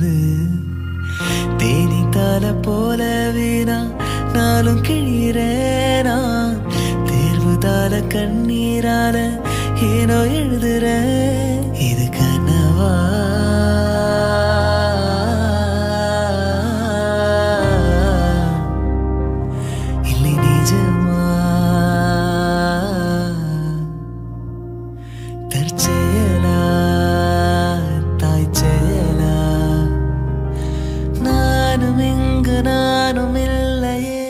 தேனித்தால போல வீணா நாளும் கிழிறேனா தேர்வுதால கண்ணீரால ஏனோ எழுதுற இது கனவா இல்லை நிஜமா தற்செயலா தாய் செயலா நானும் இங்கு நானும் இல்லையே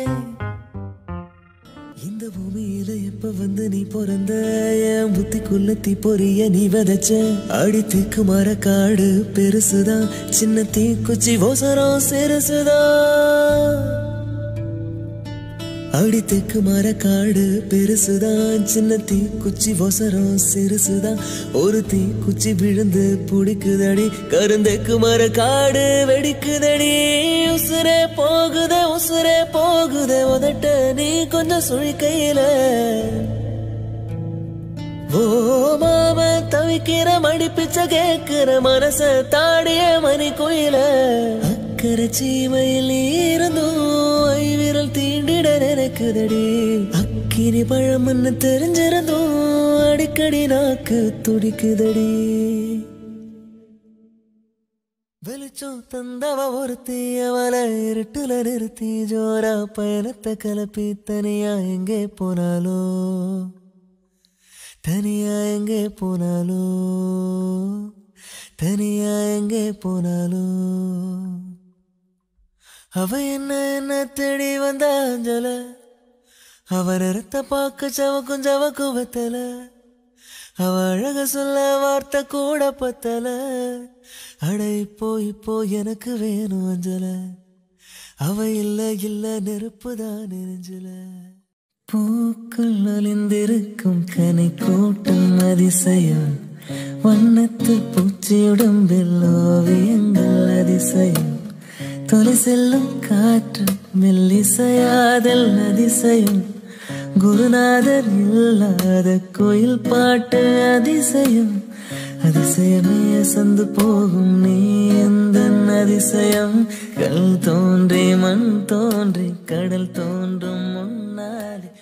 இந்த பூமியில எப்ப வந்து நீ பிறந்த என் புத்திக்குள்ள தீ பொரிய நீ விதைச்ச அடித்துக்கு மரக்காடு பெருசுதான் சின்ன தீக்குச்சி ஓசரம் சிறுசுதான் அடித்துக்கு மரக்காடு பெருசுதான் சின்ன தீக்குச்சி ஒசரம் சிறுசுதான் ஒரு தீக்குச்சி விழுந்து புடிக்குதடி கருந்தைக்கு மரக்காடு வெடிக்குதடி உசுரே போகுதே உசுரே போகுதே உதட்ட நீ கொஞ்சம் சுழிக்கையில ஓ மாம தவிக்கிற மடிப்பிச்ச கேக்குற மனச தாடிய மணி கோயில அக்கறை சீமையில் இருந்தும் ஐ விரல் தீண்டிட நினைக்குதடி அக்கினி பழம்னு தெரிஞ்சிருந்தும் அடிக்கடி நாக்கு துடிக்குதடி வெளிச்சம் தந்தவ ஒருத்தி அவளை இருட்டுல நிறுத்தி ஜோரா பயணத்தை கலப்பி தனியா எங்கே போனாலோ தனியா எங்கே போனாலோ தனியா எங்கே போனாலோ அவ என்ன என்ன தேடி வந்த அஞ்சல அவர் ரத்த பார்க்க சவக்கும் சவக்கும் வெத்தல அவ அழக சொல்ல வார்த்தை கூட பத்தல அட இப்போ இப்போ எனக்கு வேணும் அஞ்சல அவ இல்ல இல்ல நெருப்பு தான் நெஞ்சல பூக்கள் நலிந்திருக்கும் கனி கூட்டம் அதிசயம் வண்ணத்து பூச்சியுடம்பில் ஓவியங்கள் அதிசயம் தொலை செல்லும் காற்று மெல்லிசையாதல் அதிசயம் குருநாதர் இல்லாத கோயில் பாட்டு அதிசயம் அதிசயமே அசந்து போகும் நீ எந்த அதிசயம் கல் தோன்றி மண் தோன்றி கடல் தோன்றும் முன்னாலே